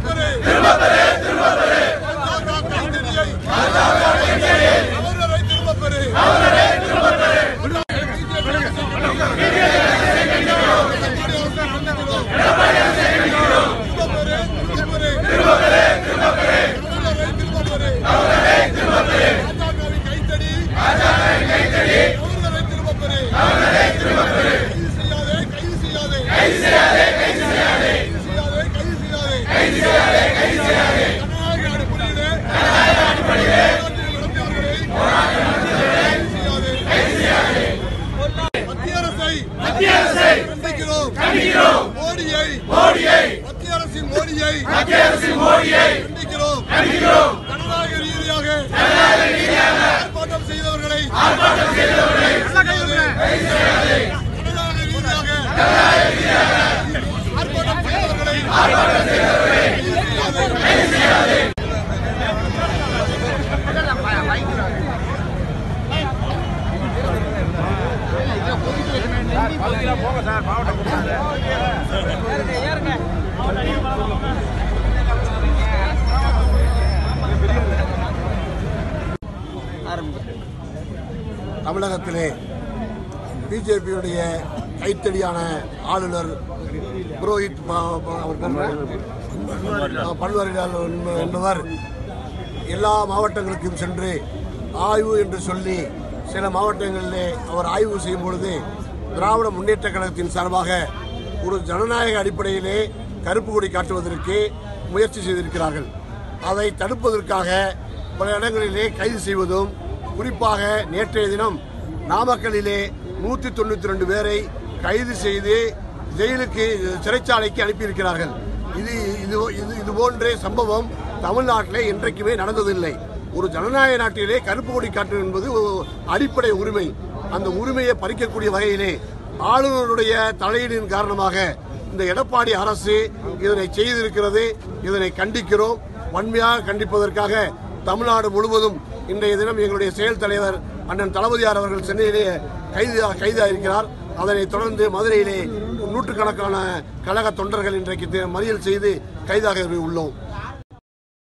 பெறு திரும்ப பெறு திரும்ப பெறு கைத்தடியை அவர்களை திரும்ப பெறு அவர்களை திரும்ப பெறு கைத்தடி அவர்களை திரும்ப பெறு கைது செய்யாதே கைது செய்யாதே கைது செய்யாதே கைது செய்யாதே கைது செய்யாதே ஜனநாயக அடிப்படையிலே மத்திய அரசை மத்திய அரசை கண்டிக்கிறோம் கண்டிக்கிறோம் மோடியை மோடியை மத்திய அரசின் மோடியை மத்திய அரசின் மோடியை கண்டிக்கிறோம் கண்டிக்கிறோம் ஜனநாயக ரீதியாக ஜனநாயக ரீதியாக ஆர்ப்பாட்டம் செய்தவர்களை ஆர்ப்பாட்டம் செய்தவர்களை ஜனநாயக ரீதியாக ஜனநாயக ரீதியாக ஆர்ப்பாட்டம் செய்தவர்களை ஆர்ப்பாட்டம் செய்தவர்களை கைது செய்யாதே தமிழகத்திலே பிஜேபியுடைய கைத்தடியான ஆளுநர் புரோஹித் ப- ப- அவர் பேர் என்ன? பன்வாரிலால் என்ப- என்பவர் எல்லா மாவட்டங்களுக்கும் சென்று ஆய்வு என்று சொல்லி சில மாவட்டங்களிலே அவர் ஆய்வு செய்யும் பொழுது திராவிட முன்னேற்ற கழகத்தின் சார்பாக ஒரு ஜனநாயக அடிப்படையிலே கருப்பு கொடி காட்டுவதற்கு முயற்சி செய்திருக்கிறார்கள் அதை தடுப்பதற்காக பல இடங்களிலே கைது செய்வதும் குறிப்பாக நேற்றைய தினம் நாமக்கல்லிலே நூற்றி தொண்ணூற்றி ரெண்டு பேரை கைது செய்து ஜெயிலுக்கு சிறைச்சாலைக்கு அனுப்பியிருக்கிறார்கள் இது இது இது இது போன்ற சம்பவம் தமிழ்நாட்டிலே என்றைக்குமே நடந்ததில்லை ஒரு ஜனநாயக நாட்டிலே கருப்பு கொடி காட்டு என்பது ஒரு அடிப்படை உரிமை அந்த உரிமையை பறிக்கக்கூடிய வகையிலே ஆளுநருடைய தலையீடின் காரணமாக இந்த எடப்பாடி அரசு இதனை செய்திருக்கிறது இதனை கண்டிக்கிறோம் வன்மையாக கண்டிப்பதற்காக தமிழ்நாடு முழுவதும் இன்றைய தினம் எங்களுடைய செயல் தலைவர் அண்ணன் தளபதியார் அவர்கள் சென்னையிலே கைது கைதாயிருக்கிறார் அதனைத் தொடர்ந்து மதுரையிலே நூற்றுக்கணக்கான கழக தொண்டர்கள் இன்றைக்கு தி- மறியல் செய்து கைதாக உள்ளோம்